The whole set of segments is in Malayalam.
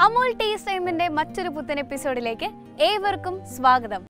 അമൂൽ ടേസ്റ്റ് ടൈമിന്റെ മറ്റൊരു പുത്തൻ എപ്പിസോഡിലേക്ക് ഏവർക്കും സ്വാഗതം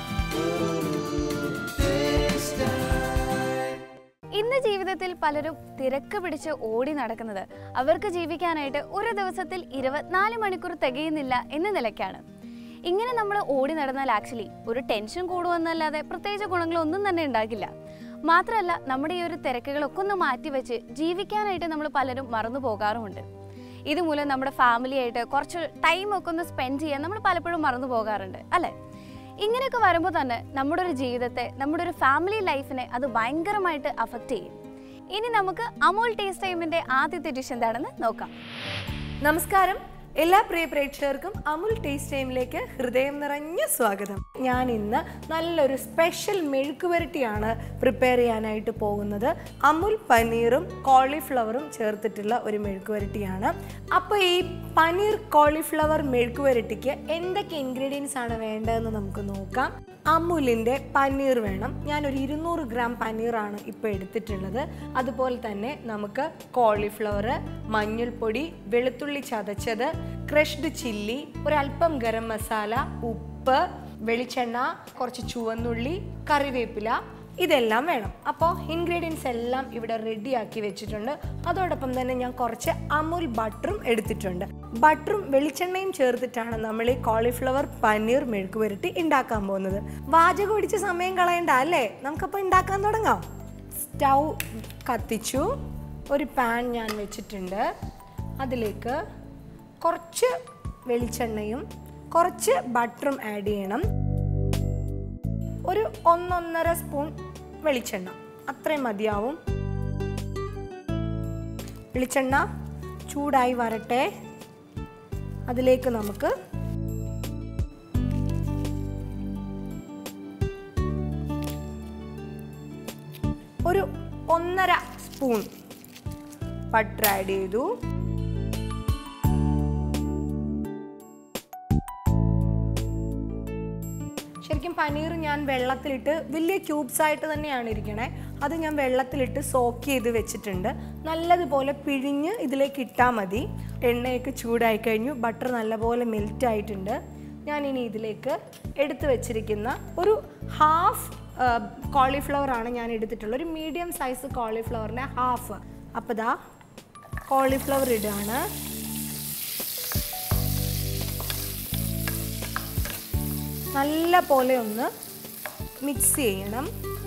ഇന്ന് ജീവിതത്തിൽ പലരും തിരക്ക് പിടിച്ച് ഓടി നടക്കുന്നത് അവർക്ക് ജീവിക്കാനായിട്ട് ഒരു ദിവസത്തിൽ ഇരുപത്തിനാല് മണിക്കൂർ തികയുന്നില്ല എന്ന നിലയ്ക്കാണ് ഇങ്ങനെ നമ്മൾ ഓടി നടന്നാൽ ആക്ച്വലി ഒരു ടെൻഷൻ കൂടുമെന്നല്ലാതെ പ്രത്യേകിച്ച് ഗുണങ്ങളൊന്നും തന്നെ ഉണ്ടാകില്ല മാത്രമല്ല നമ്മുടെ ഈ ഒരു തിരക്കുകളൊക്കെ ഒന്ന് മാറ്റിവെച്ച് ജീവിക്കാനായിട്ട് നമ്മൾ പലരും മറന്നു പോകാറുമുണ്ട് ഇതുമൂലം നമ്മുടെ ഫാമിലി ആയിട്ട് കുറച്ച് ടൈം ഒക്കെ ഒന്ന് സ്പെൻഡ് ചെയ്യാൻ നമ്മൾ പലപ്പോഴും മറന്നു പോകാറുണ്ട് അല്ലേ ഇങ്ങനെയൊക്കെ വരുമ്പോൾ തന്നെ നമ്മുടെ ഒരു ജീവിതത്തെ നമ്മുടെ ഒരു ഫാമിലി ലൈഫിനെ അത് ഭയങ്കരമായിട്ട് അഫക്റ്റ് ചെയ്യും ഇനി നമുക്ക് അമൂൽ ടേസ്റ്റ് ടൈമിന്റെ ആദ്യത്തെ ഡിഷ് എന്താണെന്ന് നോക്കാം നമസ്കാരം എല്ലാ പ്രിയ പ്രേക്ഷകർക്കും അമുൽ ടേസ്റ്റ് ടൈമിലേക്ക് ഹൃദയം നിറഞ്ഞ സ്വാഗതം ഞാൻ ഇന്ന് നല്ലൊരു സ്പെഷ്യൽ മെഴുക്കുവരട്ടിയാണ് പ്രിപ്പയർ ചെയ്യാനായിട്ട് പോകുന്നത് അമുൽ പനീറും കോളിഫ്ലവറും ചേർത്തിട്ടുള്ള ഒരു മെഴുക്കുവരട്ടിയാണ് അപ്പോൾ ഈ പനീർ കോളിഫ്ലവർ മെഴുക്കുവരട്ടിക്ക് എന്തൊക്കെ ഇൻഗ്രീഡിയൻസ് ആണ് വേണ്ടതെന്ന് നമുക്ക് നോക്കാം അമുലിൻ്റെ പനീർ വേണം ഞാനൊരു ഇരുന്നൂറ് ഗ്രാം പനീറാണ് ഇപ്പോൾ എടുത്തിട്ടുള്ളത് അതുപോലെ തന്നെ നമുക്ക് കോളിഫ്ലവർ മഞ്ഞൾപ്പൊടി വെളുത്തുള്ളി ചതച്ചത് ക്രഷ്ഡ് ചില്ലി ഒരല്പം ഗരം മസാല ഉപ്പ് വെളിച്ചെണ്ണ കുറച്ച് ചുവന്നുള്ളി കറിവേപ്പില ഇതെല്ലാം വേണം അപ്പോൾ ഇൻഗ്രീഡിയൻസ് എല്ലാം ഇവിടെ റെഡിയാക്കി വെച്ചിട്ടുണ്ട് അതോടൊപ്പം തന്നെ ഞാൻ കുറച്ച് അമുൽ ബട്ടറും എടുത്തിട്ടുണ്ട് ബട്ടറും വെളിച്ചെണ്ണയും ചേർത്തിട്ടാണ് നമ്മൾ ഈ കോളിഫ്ലവർ പനീർ മെഴുക്ക് പുരട്ടി ഉണ്ടാക്കാൻ പോകുന്നത് വാചകം ഒടിച്ച് സമയം കളയണ്ട അല്ലേ നമുക്കപ്പോൾ ഉണ്ടാക്കാൻ തുടങ്ങാം സ്റ്റൗ കത്തിച്ചു ഒരു പാൻ ഞാൻ വെച്ചിട്ടുണ്ട് അതിലേക്ക് കുറച്ച് വെളിച്ചെണ്ണയും കുറച്ച് ബട്ടറും ആഡ് ചെയ്യണം ഒരു ഒന്നൊന്നര സ്പൂൺ വെളിച്ചെണ്ണ അത്രയും മതിയാവും വെളിച്ചെണ്ണ ചൂടായി വരട്ടെ അതിലേക്ക് നമുക്ക് ഒരു ഒന്നര സ്പൂൺ ബട്ടർ ആഡ് ചെയ്തു ശരിക്കും പനീർ ഞാൻ വെള്ളത്തിലിട്ട് വലിയ ക്യൂബ്സ് ആയിട്ട് തന്നെയാണ് ഇരിക്കണേ അത് ഞാൻ വെള്ളത്തിലിട്ട് സോക്ക് ചെയ്ത് വെച്ചിട്ടുണ്ട് നല്ലതുപോലെ പിഴിഞ്ഞ് ഇതിലേക്ക് ഇട്ടാൽ മതി എണ്ണയൊക്കെ ചൂടായി കഴിഞ്ഞു ബട്ടർ നല്ലപോലെ മെൽറ്റ് ആയിട്ടുണ്ട് ഞാൻ ഇനി ഇതിലേക്ക് എടുത്തു വെച്ചിരിക്കുന്ന ഒരു ഹാഫ് കോളിഫ്ലവർ ആണ് ഞാൻ എടുത്തിട്ടുള്ളത് ഒരു മീഡിയം സൈസ് കോളിഫ്ലവറിൻ്റെ ഹാഫ് അപ്പോൾ ദാ കോളിഫ്ലവർ ഇടുകയാണ് നല്ല പോലെ ഒന്ന് മിക്സ് ചെയ്യണം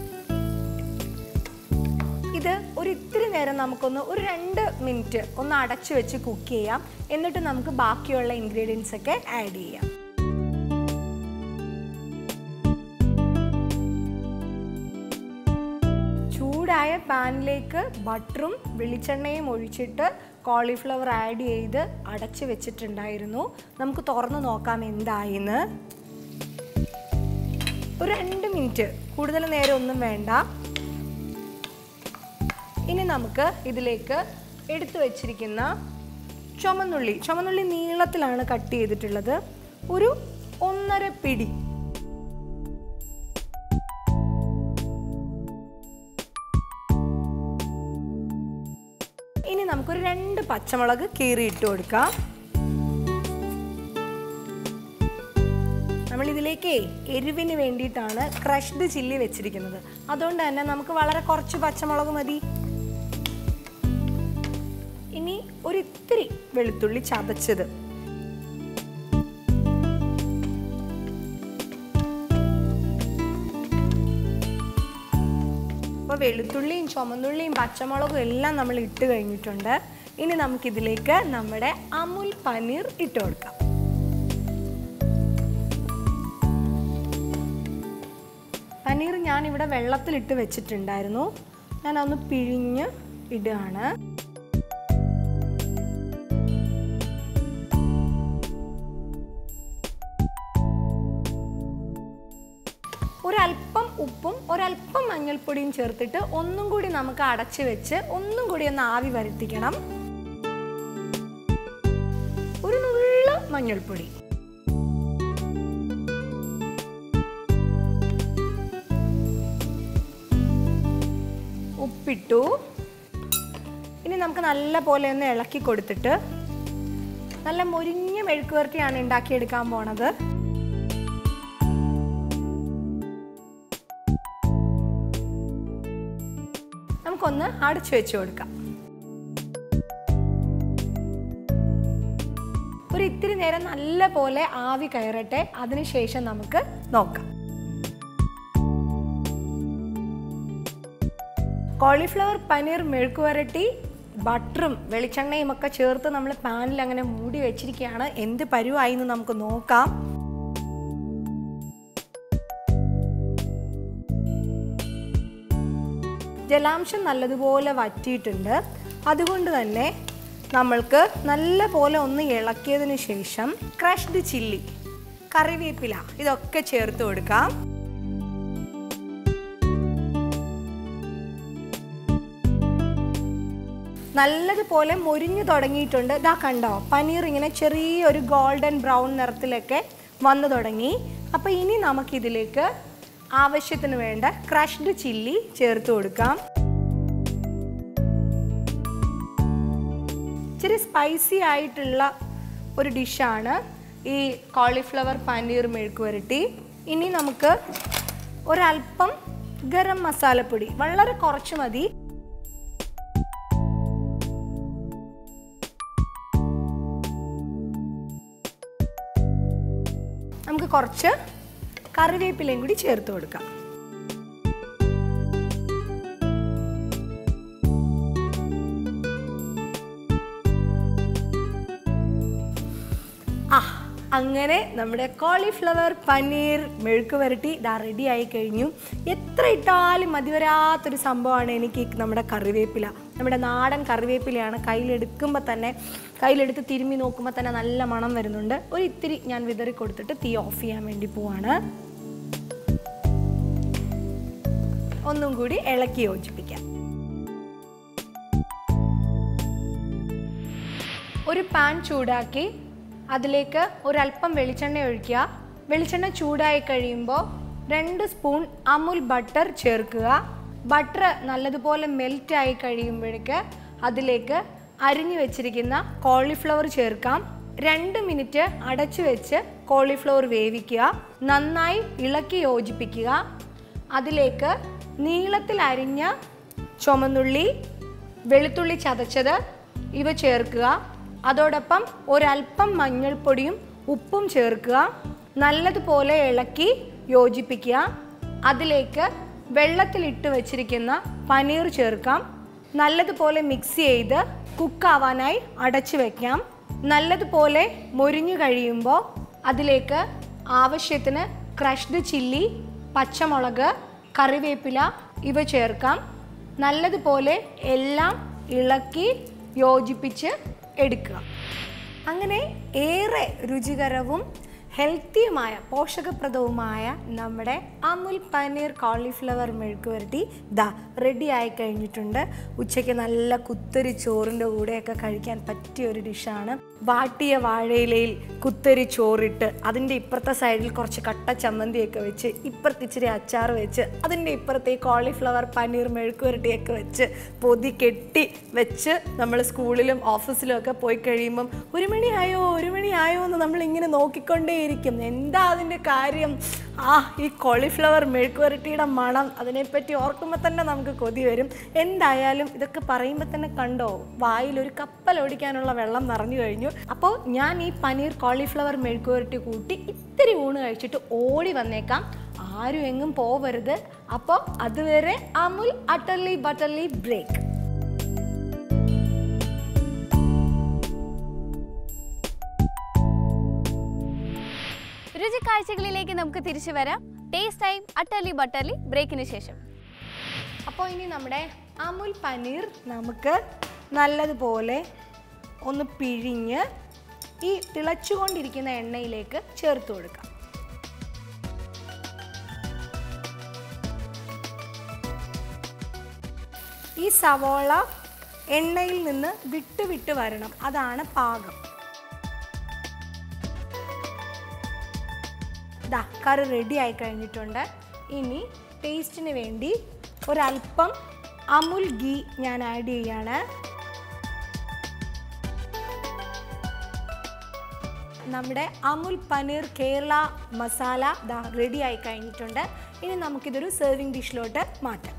ഇത് ഒരു ഇത്തിരി നേരം നമുക്കൊന്ന് ഒരു രണ്ട് മിനിറ്റ് ഒന്ന് അടച്ചു വെച്ച് കുക്ക് ചെയ്യാം എന്നിട്ട് നമുക്ക് ബാക്കിയുള്ള ഇൻഗ്രീഡിയൻസ് ഒക്കെ ആഡ് ചെയ്യാം ചൂടായ പാനിലേക്ക് ബട്ടറും വെളിച്ചെണ്ണയും ഒഴിച്ചിട്ട് കോളിഫ്ലവർ ആഡ് ചെയ്ത് അടച്ചു വെച്ചിട്ടുണ്ടായിരുന്നു നമുക്ക് തുറന്ന് നോക്കാം എന്തായിന്ന് ഒരു രണ്ട് മിനിറ്റ് കൂടുതൽ നേരം ഒന്നും വേണ്ട ഇനി നമുക്ക് ഇതിലേക്ക് എടുത്തു വെച്ചിരിക്കുന്ന ചുമന്നുള്ളി ചുമന്നുള്ളി നീളത്തിലാണ് കട്ട് ചെയ്തിട്ടുള്ളത് ഒരു ഒന്നര പിടി ഇനി നമുക്കൊരു രണ്ട് പച്ചമുളക് കീറിയിട്ട് കൊടുക്കാം നമ്മൾ ഇതിലേക്ക് എരിവിന് വേണ്ടിയിട്ടാണ് ക്രഷ്ഡ് ചില്ലി വെച്ചിരിക്കുന്നത് അതുകൊണ്ട് തന്നെ നമുക്ക് വളരെ കുറച്ച് പച്ചമുളക് മതി ഇനി ഒരു ഇത്തിരി വെളുത്തുള്ളി ചതച്ചത് അപ്പോൾ വെളുത്തുള്ളിയും ചുമന്നുള്ളിയും പച്ചമുളകും എല്ലാം നമ്മൾ ഇട്ട് കഴിഞ്ഞിട്ടുണ്ട് ഇനി നമുക്കിതിലേക്ക് നമ്മുടെ അമുൽ പനീർ ഇട്ട് കൊടുക്കാം പനീർ ഞാൻ ഇവിടെ വെള്ളത്തിലിട്ട് വെച്ചിട്ടുണ്ടായിരുന്നു ഞാൻ അതൊന്ന് പിഴിഞ്ഞ് ഇടുകയാണ് ഒരല്പം ഉപ്പും ഒരല്പം മഞ്ഞൾപ്പൊടിയും ചേർത്തിട്ട് ഒന്നും കൂടി നമുക്ക് അടച്ചു വെച്ച് ഒന്നും കൂടി ഒന്ന് ആവി വരുത്തിക്കണം ഒരു നുള്ള മഞ്ഞൾപ്പൊടി ഉപ്പിട്ടു ഇനി നമുക്ക് നല്ല പോലെ ഒന്ന് ഇളക്കി കൊടുത്തിട്ട് നല്ല മൊരിഞ്ഞ മെഴുക്കുവരട്ടിയാണ് ഉണ്ടാക്കിയെടുക്കാൻ പോണത് നമുക്കൊന്ന് അടച്ചു വെച്ച് കൊടുക്കാം ഒരു ഇത്തിരി നേരം നല്ല പോലെ ആവി കയറട്ടെ അതിനുശേഷം നമുക്ക് നോക്കാം കോളിഫ്ലവർ പനീർ മെഴുക്കുവരട്ടി ബട്ടറും വെളിച്ചെണ്ണയും ഒക്കെ ചേർത്ത് നമ്മൾ പാനിൽ അങ്ങനെ മൂടി വെച്ചിരിക്കുകയാണ് എന്ത് പരുവായി എന്ന് നമുക്ക് നോക്കാം ജലാംശം നല്ലതുപോലെ വറ്റിയിട്ടുണ്ട് അതുകൊണ്ട് തന്നെ നമ്മൾക്ക് നല്ല പോലെ ഒന്ന് ഇളക്കിയതിന് ശേഷം ക്രഷ്ഡ് ചില്ലി കറിവേപ്പില ഇതൊക്കെ ചേർത്ത് കൊടുക്കാം നല്ലതുപോലെ മൊരിഞ്ഞു തുടങ്ങിയിട്ടുണ്ട് ഇതാ കണ്ടോ പനീർ ഇങ്ങനെ ചെറിയൊരു ഗോൾഡൻ ബ്രൗൺ നിറത്തിലൊക്കെ വന്നു തുടങ്ങി അപ്പോൾ ഇനി നമുക്കിതിലേക്ക് ആവശ്യത്തിന് വേണ്ട ക്രഷ്ഡ് ചില്ലി ചേർത്ത് കൊടുക്കാം ഇച്ചിരി സ്പൈസി ആയിട്ടുള്ള ഒരു ഡിഷാണ് ഈ കോളിഫ്ലവർ പനീർ മെഴുക്കുവരട്ടി ഇനി നമുക്ക് ഒരല്പം ഗരം മസാലപ്പൊടി വളരെ കുറച്ച് മതി നമുക്ക് കുറച്ച് കറിവേപ്പിലയും കൂടി ചേർത്ത് കൊടുക്കാം ആ അങ്ങനെ നമ്മുടെ കോളിഫ്ലവർ പനീർ മെഴുക്ക് വരട്ടി ഇതാ റെഡി ആയി കഴിഞ്ഞു എത്ര ഇട്ടാലും മതിവരാത്തൊരു സംഭവമാണ് എനിക്ക് ഈ നമ്മുടെ കറിവേപ്പില നമ്മുടെ നാടൻ കറിവേപ്പിലയാണ് കയ്യിലെടുക്കുമ്പോൾ തന്നെ കയ്യിലെടുത്ത് തിരുമ്മി നോക്കുമ്പോൾ തന്നെ നല്ല മണം വരുന്നുണ്ട് ഒരു ഇത്തിരി ഞാൻ വിതറി കൊടുത്തിട്ട് തീ ഓഫ് ചെയ്യാൻ വേണ്ടി പോവാണ് ഒന്നും കൂടി ഇളക്കി യോജിപ്പിക്കാം ഒരു പാൻ ചൂടാക്കി അതിലേക്ക് ഒരല്പം വെളിച്ചെണ്ണ ഒഴിക്കുക വെളിച്ചെണ്ണ ചൂടായി കഴിയുമ്പോൾ രണ്ട് സ്പൂൺ അമുൽ ബട്ടർ ചേർക്കുക ബട്ടർ നല്ലതുപോലെ മെൽറ്റ് ആയി കഴിയുമ്പോഴേക്ക് അതിലേക്ക് അരിഞ്ഞു വെച്ചിരിക്കുന്ന കോളിഫ്ലവർ ചേർക്കാം രണ്ട് മിനിറ്റ് അടച്ചു വെച്ച് കോളിഫ്ലവർ വേവിക്കുക നന്നായി ഇളക്കി യോജിപ്പിക്കുക അതിലേക്ക് നീളത്തിൽ അരിഞ്ഞ ചുമന്നുള്ളി വെളുത്തുള്ളി ചതച്ചത് ഇവ ചേർക്കുക അതോടൊപ്പം ഒരല്പം മഞ്ഞൾപ്പൊടിയും ഉപ്പും ചേർക്കുക നല്ലതുപോലെ ഇളക്കി യോജിപ്പിക്കുക അതിലേക്ക് വെള്ളത്തിലിട്ട് വെച്ചിരിക്കുന്ന പനീർ ചേർക്കാം നല്ലതുപോലെ മിക്സ് ചെയ്ത് കുക്കാവാനായി അടച്ചു വെക്കാം നല്ലതുപോലെ മൊരിഞ്ഞു കഴിയുമ്പോൾ അതിലേക്ക് ആവശ്യത്തിന് ക്രഷ്ഡ് ചില്ലി പച്ചമുളക് കറിവേപ്പില ഇവ ചേർക്കാം നല്ലതുപോലെ എല്ലാം ഇളക്കി യോജിപ്പിച്ച് എടുക്കുക അങ്ങനെ ഏറെ രുചികരവും ഹെൽത്തിയുമായ പോഷകപ്രദവുമായ നമ്മുടെ അമുൽ പനീർ കോളിഫ്ലവർ മെഴുക്ക് വരട്ടി ദാ റെഡി ആയി കഴിഞ്ഞിട്ടുണ്ട് ഉച്ചയ്ക്ക് നല്ല കുത്തരി ചോറിൻ്റെ കൂടെയൊക്കെ കഴിക്കാൻ പറ്റിയ ഒരു ഡിഷാണ് വാട്ടിയ വാഴയിലയിൽ കുത്തരി ചോറിട്ട് അതിൻ്റെ ഇപ്പുറത്തെ സൈഡിൽ കുറച്ച് കട്ട ചമ്മന്തിയൊക്കെ വെച്ച് ഇപ്പുറത്ത് ഇച്ചിരി അച്ചാർ വെച്ച് അതിൻ്റെ ഇപ്പുറത്തെ ഈ കോളിഫ്ലവർ പനീർ മെഴുക്കുവരട്ടിയൊക്കെ വെച്ച് പൊതി കെട്ടി വെച്ച് നമ്മൾ സ്കൂളിലും ഓഫീസിലും ഒക്കെ പോയി കഴിയുമ്പം ഒരു മണിയായോ ഒരു മണിയായോ എന്ന് നമ്മൾ ഇങ്ങനെ നോക്കിക്കൊണ്ടേയിരിക്കും എന്താ അതിൻ്റെ കാര്യം ആ ഈ കോളിഫ്ലവർ മെഴുക്കുവരട്ടിയുടെ മണം അതിനെപ്പറ്റി ഓർക്കുമ്പോൾ തന്നെ നമുക്ക് കൊതി വരും എന്തായാലും ഇതൊക്കെ പറയുമ്പോൾ തന്നെ കണ്ടോ വായിൽ ഒരു കപ്പൽ ഓടിക്കാനുള്ള വെള്ളം നിറഞ്ഞു കഴിഞ്ഞു അപ്പോൾ ഞാൻ ഈ പനീർ കോളിഫ്ലവർ മെഴുക്കുവരട്ടി കൂട്ടി ഇത്തിരി ഊണ് കഴിച്ചിട്ട് ഓടി വന്നേക്കാം ആരും എങ്ങും പോവരുത് അപ്പോൾ അതുവരെ അമുൽ അട്ടർലി ബട്ടർലി ബ്രേക്ക് രുചി കാഴ്ചകളിലേക്ക് നമുക്ക് തിരിച്ചു വരാം ടേസ്റ്റ് ടൈം അട്ടർലി ബട്ടർലി ബ്രേക്കിന് ശേഷം അപ്പോൾ ഇനി നമ്മുടെ അമുൽ പനീർ നമുക്ക് നല്ലതുപോലെ ഒന്ന് പിഴിഞ്ഞ് ഈ തിളച്ചുകൊണ്ടിരിക്കുന്ന എണ്ണയിലേക്ക് ചേർത്ത് കൊടുക്കാം ഈ സവോള എണ്ണയിൽ നിന്ന് വിട്ട് വിട്ട് വരണം അതാണ് പാകം ദാ കറി റെഡി ആയി കഴിഞ്ഞിട്ടുണ്ട് ഇനി ടേസ്റ്റിന് വേണ്ടി ഒരല്പം അമുൽ ഗീ ഞാൻ ആഡ് ചെയ്യാണ് നമ്മുടെ അമുൽ പനീർ കേരള മസാല ദാ റെഡി ആയി കഴിഞ്ഞിട്ടുണ്ട് ഇനി നമുക്കിതൊരു സെർവിങ് ഡിഷിലോട്ട് മാറ്റാം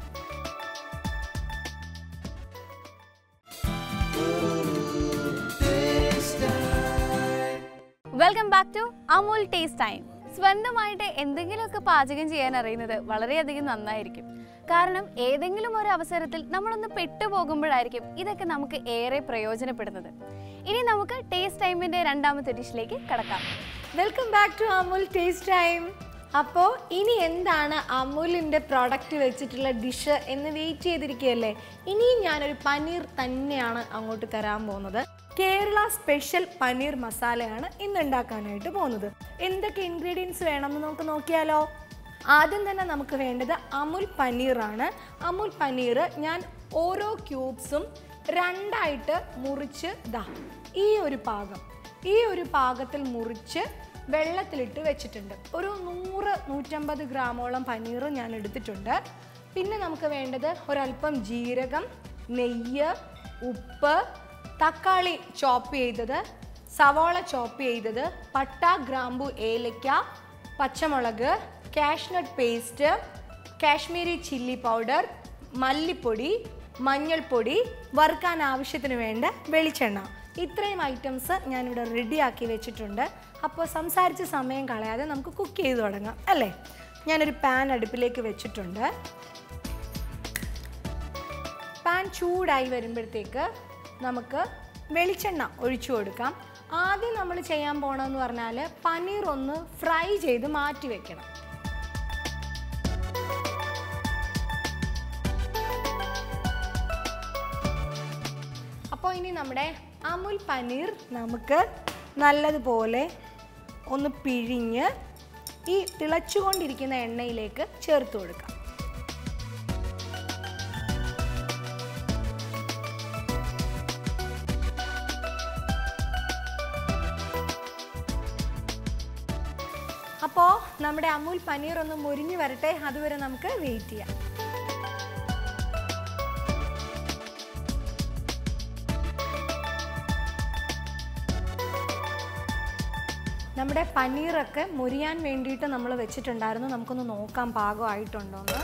welcome back to Amul taste time സ്വന്തമായിട്ട് എന്തെങ്കിലുമൊക്കെ പാചകം ചെയ്യാൻ അറിയുന്നത് വളരെയധികം നന്നായിരിക്കും കാരണം ഏതെങ്കിലും ഒരു അവസരത്തിൽ നമ്മളൊന്ന് പെട്ടുപോകുമ്പോഴായിരിക്കും ഇതൊക്കെ നമുക്ക് ഏറെ പ്രയോജനപ്പെടുന്നത് ഇനി നമുക്ക് ടേസ്റ്റ് ടൈമിന്റെ രണ്ടാമത്തെ ഡിഷിലേക്ക് കടക്കാം welcome back to Amul taste time അപ്പോൾ ഇനി എന്താണ് അമുലിൻ്റെ പ്രോഡക്റ്റ് വെച്ചിട്ടുള്ള ഡിഷ് എന്ന് വെയിറ്റ് ചെയ്തിരിക്കുകയല്ലേ ഇനിയും ഞാനൊരു പനീർ തന്നെയാണ് അങ്ങോട്ട് തരാൻ പോകുന്നത് കേരള സ്പെഷ്യൽ പനീർ മസാലയാണ് ഇന്ന് ഉണ്ടാക്കാനായിട്ട് പോകുന്നത് എന്തൊക്കെ ഇൻഗ്രീഡിയൻസ് വേണമെന്ന് നമുക്ക് നോക്കിയാലോ ആദ്യം തന്നെ നമുക്ക് വേണ്ടത് അമുൽ പനീറാണ് അമുൽ പനീർ ഞാൻ ഓരോ ക്യൂബ്സും രണ്ടായിട്ട് മുറിച്ച് ദാ ഈ ഒരു പാകം ഈ ഒരു പാകത്തിൽ മുറിച്ച് വെള്ളത്തിലിട്ട് വെച്ചിട്ടുണ്ട് ഒരു നൂറ് നൂറ്റമ്പത് ഗ്രാമോളം പനീർ ഞാൻ എടുത്തിട്ടുണ്ട് പിന്നെ നമുക്ക് വേണ്ടത് ഒരല്പം ജീരകം നെയ്യ് ഉപ്പ് തക്കാളി ചോപ്പ് ചെയ്തത് സവാള ചോപ്പ് ചെയ്തത് പട്ട ഗ്രാമ്പു ഏലക്ക പച്ചമുളക് cashew nut paste Kashmiri chilli powder മല്ലിപ്പൊടി മഞ്ഞൾപ്പൊടി വറുക്കാൻ ആവശ്യത്തിന് വേണ്ട വെളിച്ചെണ്ണ ഇത്രയും ഐറ്റംസ് ഞാനിവിടെ റെഡിയാക്കി വെച്ചിട്ടുണ്ട് അപ്പോൾ സംസാരിച്ച് സമയം കളയാതെ നമുക്ക് കുക്ക് ചെയ്ത് തുടങ്ങാം അല്ലേ ഞാനൊരു പാൻ അടുപ്പിലേക്ക് വെച്ചിട്ടുണ്ട് പാൻ ചൂടായി വരുമ്പോഴത്തേക്ക് നമുക്ക് വെളിച്ചെണ്ണ ഒഴിച്ചു കൊടുക്കാം ആദ്യം നമ്മൾ ചെയ്യാൻ പോകണമെന്ന് പറഞ്ഞാൽ പനീർ ഒന്ന് ഫ്രൈ ചെയ്ത് മാറ്റി വെക്കണം അപ്പോൾ ഇനി നമ്മുടെ അമുൽ പനീർ നമുക്ക് നല്ലതുപോലെ ഒന്ന് പിഴിഞ്ഞ് ഈ തിളച്ചുകൊണ്ടിരിക്കുന്ന എണ്ണയിലേക്ക് ചേർത്ത് കൊടുക്കാം അപ്പോൾ നമ്മുടെ അമൂൽ പനീർ ഒന്ന് മുരിഞ്ഞു വരട്ടെ അതുവരെ നമുക്ക് വെയിറ്റ് ചെയ്യാം നമ്മുടെ പനീറൊക്കെ മുരിയാൻ വേണ്ടിയിട്ട് നമ്മൾ വെച്ചിട്ടുണ്ടായിരുന്നു നമുക്കൊന്ന് നോക്കാം പാകമായിട്ടുണ്ടോന്ന്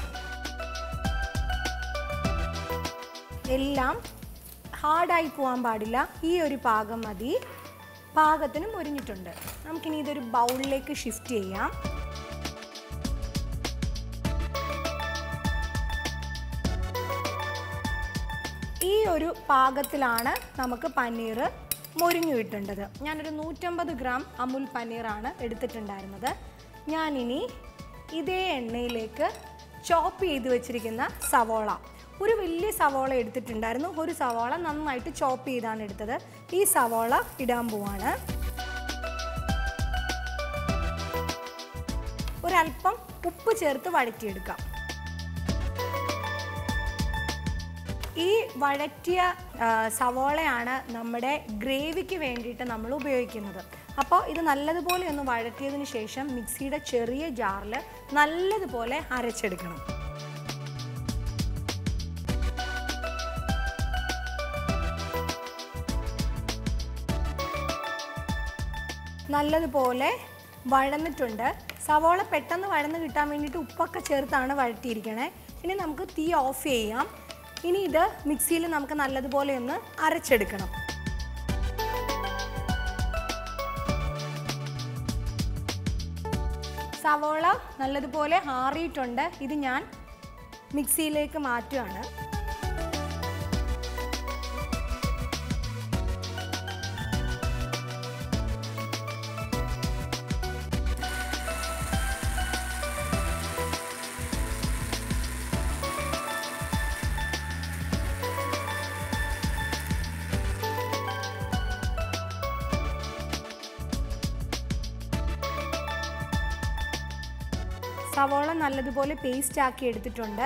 എല്ലാം ഹാർഡായി പോകാൻ പാടില്ല ഈ ഒരു പാകം മതി പാകത്തിന് മുരിഞ്ഞിട്ടുണ്ട് നമുക്കിനി ഇതൊരു ബൗളിലേക്ക് ഷിഫ്റ്റ് ചെയ്യാം ഈ ഒരു പാകത്തിലാണ് നമുക്ക് പനീർ മുരിഞ്ഞു കിട്ടേണ്ടത് ഞാനൊരു നൂറ്റമ്പത് ഗ്രാം അമുൽ പനീറാണ് എടുത്തിട്ടുണ്ടായിരുന്നത് ഞാനിനി ഇതേ എണ്ണയിലേക്ക് ചോപ്പ് ചെയ്ത് വെച്ചിരിക്കുന്ന സവോള ഒരു വലിയ സവോള എടുത്തിട്ടുണ്ടായിരുന്നു ഒരു സവോള നന്നായിട്ട് ചോപ്പ് ചെയ്താണ് എടുത്തത് ഈ സവോള ഇടാൻ പോവാണ് ഒരല്പം ഉപ്പ് ചേർത്ത് വഴറ്റിയെടുക്കാം ഈ വഴറ്റിയ ആ, സവോളയാണ് നമ്മുടെ ഗ്രേവിക്ക് വേണ്ടിയിട്ട് നമ്മൾ ഉപയോഗിക്കുന്നത് അപ്പോൾ ഇത് നല്ലതുപോലെ ഒന്ന് വഴറ്റിയതിന് ശേഷം മിക്സിയുടെ ചെറിയ ജാറിൽ നല്ലതുപോലെ അരച്ചെടുക്കണം നല്ലതുപോലെ വഴന്നിട്ടുണ്ട് സവോള പെട്ടെന്ന് വഴന്ന് കിട്ടാൻ വേണ്ടിയിട്ട് ഉപ്പൊക്കെ ചേർത്താണ് വഴറ്റിയിരിക്കണേ ഇനി നമുക്ക് തീ ഓഫ് ചെയ്യാം ഇനി ഇത് മിക്സിയിൽ നമുക്ക് നല്ലതുപോലെ ഒന്ന് അരച്ചെടുക്കണം സവോള നല്ലതുപോലെ ആറിയിട്ടുണ്ട് ഇത് ഞാൻ മിക്സിയിലേക്ക് മാറ്റുകയാണ് സവോള നല്ലതുപോലെ പേസ്റ്റ് ആക്കി എടുത്തിട്ടുണ്ട്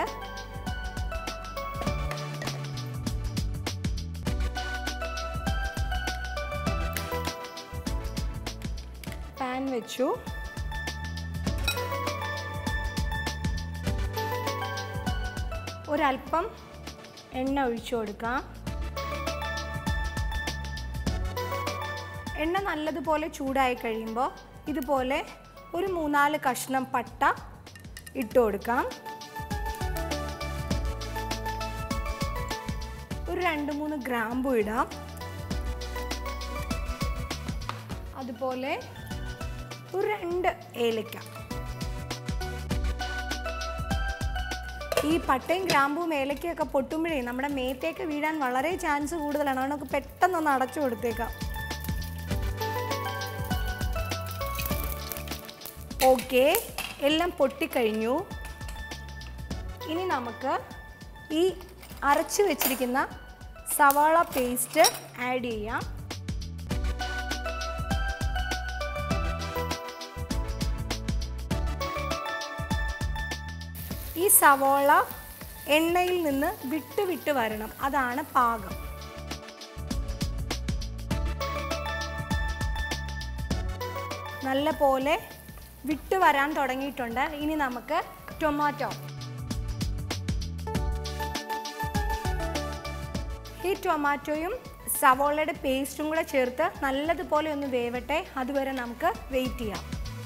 പാൻ വെച്ചു ഒരല്പം എണ്ണ ഒഴിച്ചു കൊടുക്കാം എണ്ണ നല്ലതുപോലെ ചൂടായി കഴിയുമ്പോൾ ഇതുപോലെ ഒരു മൂന്നാല് കഷ്ണം പട്ട ഇട്ട് കൊടുക്കാം ഒരു രണ്ട് മൂന്ന് ഗ്രാമ്പു ഇടാം അതുപോലെ ഒരു രണ്ട് ഏലക്ക ഈ പട്ടയും ഗ്രാമ്പും ഏലക്കയൊക്കെ പൊട്ടുമ്പോഴേ നമ്മുടെ മേത്തേക്ക് വീഴാൻ വളരെ ചാൻസ് കൂടുതലാണ് അതുകൊണ്ട് നമുക്ക് പെട്ടെന്നൊന്ന് അടച്ചു കൊടുത്തേക്കാം ഓക്കെ എല്ലാം പൊട്ടിക്കഴിഞ്ഞു ഇനി നമുക്ക് ഈ അരച്ചു വെച്ചിരിക്കുന്ന സവാള പേസ്റ്റ് ആഡ് ചെയ്യാം ഈ സവോള എണ്ണയിൽ നിന്ന് വിട്ട് വിട്ട് വരണം അതാണ് പാകം നല്ല പോലെ വിട്ട് വരാൻ തുടങ്ങിയിട്ടുണ്ട് ഇനി നമുക്ക് ടൊമാറ്റോ ഈ ടൊമാറ്റോയും സവോളയുടെ പേസ്റ്റും കൂടെ ചേർത്ത് നല്ലതുപോലെ ഒന്ന് വേവട്ടെ അതുവരെ നമുക്ക് വെയിറ്റ് ചെയ്യാം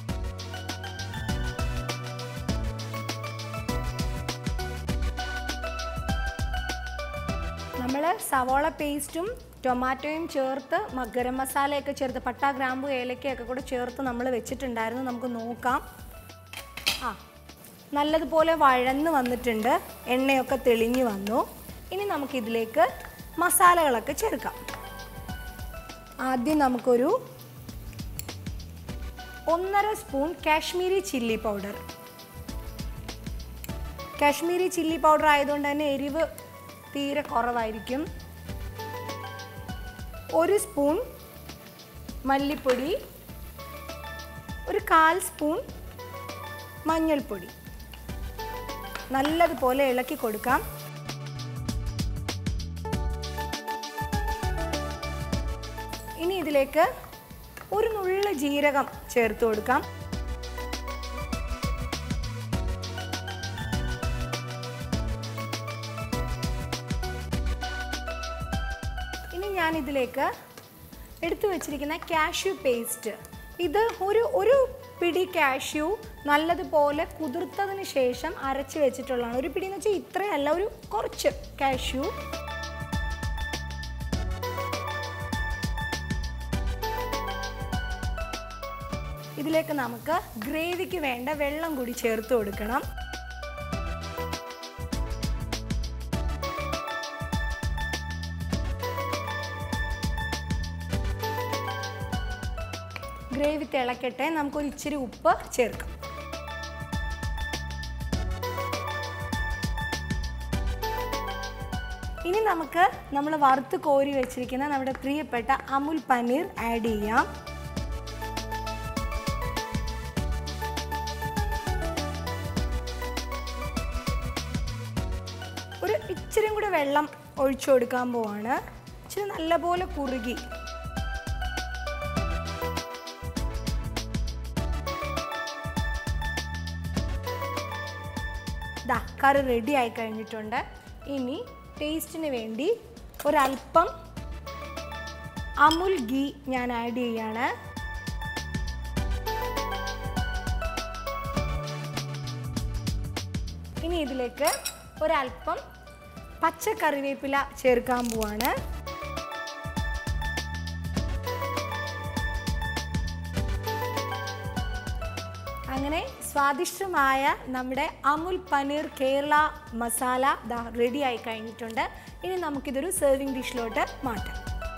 നമ്മൾ സവോള പേസ്റ്റും ടൊമാറ്റോയും ചേർത്ത് മ- ഗരം മസാലയൊക്കെ ചേർത്ത് പട്ട ഗ്രാമ്പു ഏലക്കയൊക്കെ കൂടെ ചേർത്ത് നമ്മൾ വെച്ചിട്ടുണ്ടായിരുന്നു നമുക്ക് നോക്കാം ആ നല്ലതുപോലെ വഴന്ന് വന്നിട്ടുണ്ട് എണ്ണയൊക്കെ തെളിഞ്ഞു വന്നു ഇനി നമുക്കിതിലേക്ക് മസാലകളൊക്കെ ചേർക്കാം ആദ്യം നമുക്കൊരു ഒന്നര spoon Kashmiri chilli powder Kashmiri chilli powder ആയതുകൊണ്ട് തന്നെ എരിവ് തീരെ കുറവായിരിക്കും ഒരു സ്പൂൺ മല്ലിപ്പൊടി ഒരു കാൽ സ്പൂൺ മഞ്ഞൾപ്പൊടി നല്ലതുപോലെ ഇളക്കി കൊടുക്കാം ഇനി ഇതിലേക്ക് ഒരു നുള്ള ജീരകം ചേർത്ത് കൊടുക്കാം ഇനി ഞാൻ ഇതിലേക്ക് എടുത്തു വെച്ചിരിക്കുന്ന കാഷ്യൂ പേസ്റ്റ് ഇത് ഒരു ഒരു പിടി കാഷ്യൂ നല്ലതുപോലെ കുതിർത്തതിന് ശേഷം അരച്ച് വെച്ചിട്ടുള്ളതാണ് ഒരു പിടി എന്ന് വെച്ചാൽ ഇത്രയല്ല ഒരു കുറച്ച് കാഷ്യൂ ഇതിലേക്ക് നമുക്ക് ഗ്രേവിക്ക് വേണ്ട വെള്ളം കൂടി ചേർത്ത് കൊടുക്കണം ഗ്രേവി തിളക്കട്ടെ നമുക്കൊരു ഇച്ചിരി ഉപ്പ് ചേർക്കാം ഇനി നമുക്ക് നമ്മൾ വറുത്ത് കോരി വെച്ചിരിക്കുന്ന നമ്മുടെ പ്രിയപ്പെട്ട അമുൽ പനീർ ആഡ് ചെയ്യാം ഒരു ഇച്ചിരിയും കൂടി വെള്ളം ഒഴിച്ചു കൊടുക്കാൻ പോവാണ് ഇച്ചിരി നല്ലപോലെ കുറുകി ദാ കറി റെഡി ആയി കഴിഞ്ഞിട്ടുണ്ട് ഇനി ടേസ്റ്റിന് വേണ്ടി ഒരല്പം അമുൽ ഗീ ഞാൻ ആഡ് ചെയ്യാണ് ഇനി ഇതിലേക്ക് ഒരല്പം പച്ച കറിവേപ്പില ചേർക്കാൻ പോവാണ് അങ്ങനെ സ്വാദിഷ്ടമായ നമ്മുടെ അമുൽ പനീർ കേരള മസാല ദാ റെഡി ആയി കഴിഞ്ഞിട്ടുണ്ട് ഇനി നമുക്കിതൊരു സെർവിങ് ഡിഷിലോട്ട് മാറ്റാം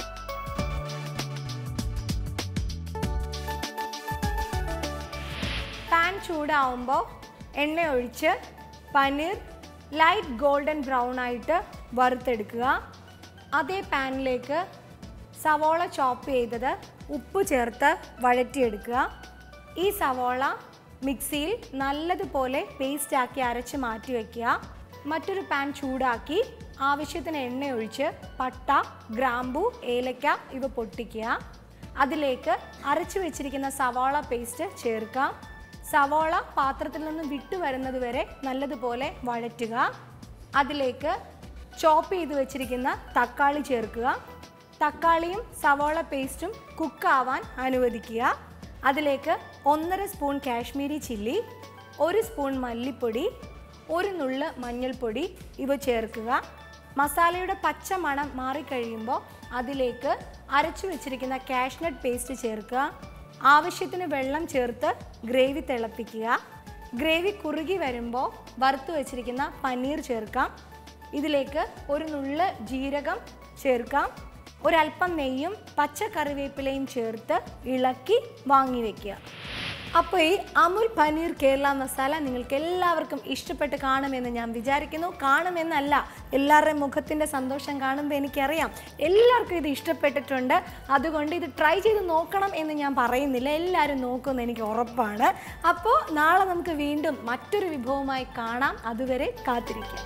പാൻ ചൂടാവുമ്പോൾ എണ്ണ ഒഴിച്ച് പനീർ ലൈറ്റ് ഗോൾഡൻ ബ്രൗൺ ആയിട്ട് വറുത്തെടുക്കുക അതേ പാനിലേക്ക് സവോള ചോപ്പ് ചെയ്തത് ഉപ്പ് ചേർത്ത് വഴറ്റിയെടുക്കുക ഈ സവോള മിക്സിയിൽ നല്ലതുപോലെ പേസ്റ്റ് ആക്കി അരച്ച് മാറ്റി വയ്ക്കുക മറ്റൊരു പാൻ ചൂടാക്കി ആവശ്യത്തിന് എണ്ണ ഒഴിച്ച് പട്ട ഗ്രാമ്പു ഏലക്ക ഇവ പൊട്ടിക്കുക അതിലേക്ക് അരച്ചു വെച്ചിരിക്കുന്ന സവാള പേസ്റ്റ് ചേർക്കാം സവാള പാത്രത്തിൽ നിന്ന് വിട്ടു വരുന്നത് വരെ നല്ലതുപോലെ വഴറ്റുക അതിലേക്ക് ചോപ്പ് ചെയ്ത് വെച്ചിരിക്കുന്ന തക്കാളി ചേർക്കുക തക്കാളിയും സവോള പേസ്റ്റും കുക്കാവാൻ അനുവദിക്കുക അതിലേക്ക് ഒന്നര സ്പൂൺ കാശ്മീരി ചില്ലി ഒരു സ്പൂൺ മല്ലിപ്പൊടി ഒരു നുള്ള് മഞ്ഞൾപ്പൊടി ഇവ ചേർക്കുക മസാലയുടെ പച്ച മണം മാറിക്കഴിയുമ്പോൾ അതിലേക്ക് അരച്ചു വെച്ചിരിക്കുന്ന കാഷ്നട്ട് പേസ്റ്റ് ചേർക്കുക ആവശ്യത്തിന് വെള്ളം ചേർത്ത് ഗ്രേവി തിളപ്പിക്കുക ഗ്രേവി കുറുകി വരുമ്പോൾ വറുത്ത് വെച്ചിരിക്കുന്ന പനീർ ചേർക്കാം ഇതിലേക്ക് ഒരു നുള്ള് ജീരകം ചേർക്കാം ഒരല്പം നെയ്യും പച്ച കറിവേപ്പിലയും ചേർത്ത് ഇളക്കി വാങ്ങി വെക്കുക അപ്പോൾ ഈ അമുൽ പനീർ കേരള മസാല നിങ്ങൾക്ക് എല്ലാവർക്കും ഇഷ്ടപ്പെട്ട് കാണുമെന്ന് ഞാൻ വിചാരിക്കുന്നു കാണുമെന്നല്ല എല്ലാവരുടെയും മുഖത്തിൻ്റെ സന്തോഷം കാണുമ്പോൾ എനിക്കറിയാം എല്ലാവർക്കും ഇത് ഇഷ്ടപ്പെട്ടിട്ടുണ്ട് അതുകൊണ്ട് ഇത് ട്രൈ ചെയ്ത് നോക്കണം എന്ന് ഞാൻ പറയുന്നില്ല എല്ലാവരും നോക്കുമെന്ന് എനിക്ക് ഉറപ്പാണ് അപ്പോൾ നാളെ നമുക്ക് വീണ്ടും മറ്റൊരു വിഭവമായി കാണാം അതുവരെ കാത്തിരിക്കാം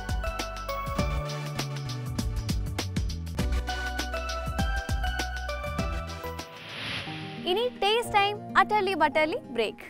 ഇനി taste time utterly butterly break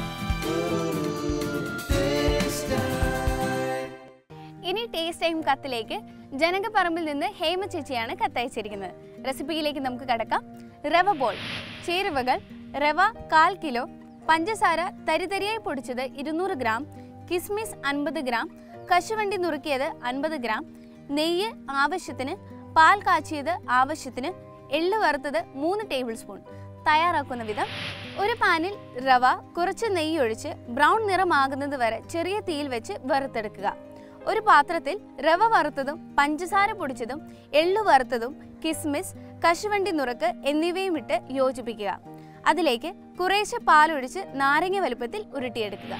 ഇനി ടേസ്റ്റ് ടൈം കത്തിലേക്ക് ജനകപ്പറമ്പിൽ നിന്ന് ഹേമ ചേച്ചിയാണ് കത്തയച്ചിരിക്കുന്നത് റെസിപ്പിയിലേക്ക് നമുക്ക് കടക്കാം റവ ബോൾ ചേരുവകൾ റവ കാൽ കിലോ പഞ്ചസാര തരിതരിയായി പൊടിച്ചത് ഇരുന്നൂറ് ഗ്രാം കിസ്മിസ് അൻപത് ഗ്രാം കശുവണ്ടി നുറുക്കിയത് അൻപത് ഗ്രാം നെയ്യ് ആവശ്യത്തിന് പാൽ കാച്ചിയത് ആവശ്യത്തിന് എള്ള് വറുത്തത് മൂന്ന് ടേബിൾ സ്പൂൺ തയ്യാറാക്കുന്ന വിധം ഒരു പാനിൽ റവ കുറച്ച് നെയ്യ് ഒഴിച്ച് ബ്രൗൺ നിറമാകുന്നത് വരെ ചെറിയ തീയിൽ വെച്ച് വറുത്തെടുക്കുക ഒരു പാത്രത്തിൽ റവ വറുത്തതും പഞ്ചസാര പൊടിച്ചതും എള്ളു വറുത്തതും കിസ്മിസ് കശുവണ്ടി നുറുക്ക് എന്നിവയും ഇട്ട് യോജിപ്പിക്കുക അതിലേക്ക് കുറേശ്ശെ പാലൊഴിച്ച് നാരങ്ങ വലുപ്പത്തിൽ ഉരുട്ടിയെടുക്കുക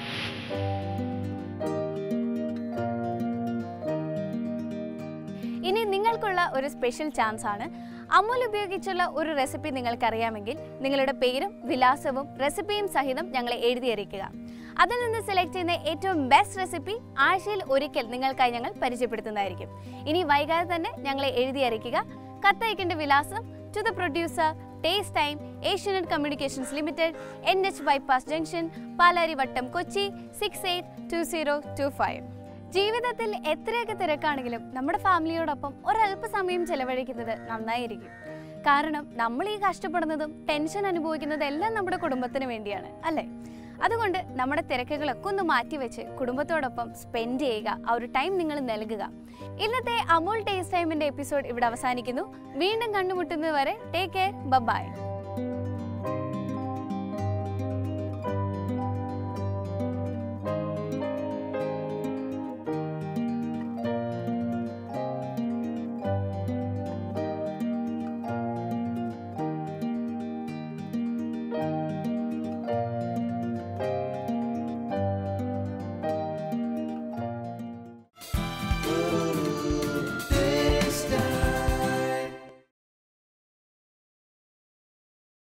ഇനി നിങ്ങൾക്കുള്ള ഒരു സ്പെഷ്യൽ ചാൻസ് ആണ് അമുൽ ഉപയോഗിച്ചുള്ള ഒരു റെസിപ്പി നിങ്ങൾക്കറിയാമെങ്കിൽ നിങ്ങളുടെ പേരും വിലാസവും റെസിപ്പിയും സഹിതം ഞങ്ങളെ എഴുതി അറിയിക്കുക അതിൽ നിന്ന് സെലക്ട് ചെയ്യുന്ന ഏറ്റവും ബെസ്റ്റ് റെസിപ്പി ആഴ്ചയിൽ ഒരിക്കൽ നിങ്ങൾക്കായി ഞങ്ങൾ പരിചയപ്പെടുത്തുന്നതായിരിക്കും ഇനി വൈകാതെ തന്നെ ഞങ്ങളെ എഴുതി അറിയിക്കുക കത്തയക്കേണ്ട വിലാസം to the producer taste time Asianet communications limited N H bypass junction Palarivattom Kochi six eight two zero two five ജീവിതത്തിൽ എത്രയൊക്കെ തിരക്കാണെങ്കിലും നമ്മുടെ ഫാമിലിയോടൊപ്പം ഒരല്പസമയം ചെലവഴിക്കുന്നത് നന്നായിരിക്കും കാരണം നമ്മൾ ഈ കഷ്ടപ്പെടുന്നതും ടെൻഷൻ അനുഭവിക്കുന്നതും എല്ലാം നമ്മുടെ കുടുംബത്തിന് വേണ്ടിയാണ് അല്ലേ അതുകൊണ്ട് നമ്മുടെ തിരക്കുകളൊക്കെ ഒന്ന് മാറ്റിവെച്ച് കുടുംബത്തോടൊപ്പം സ്പെൻഡ് ചെയ്യുക ആ ഒരു ടൈം നിങ്ങൾ നൽകുക ഇന്നത്തെ അമൂൽ ടേസ്റ്റ് ടൈമിന്റെ എപ്പിസോഡ് ഇവിടെ അവസാനിക്കുന്നു വീണ്ടും കണ്ടുമുട്ടുന്നത് വരെ ടേക്ക് കെയർ ബൈ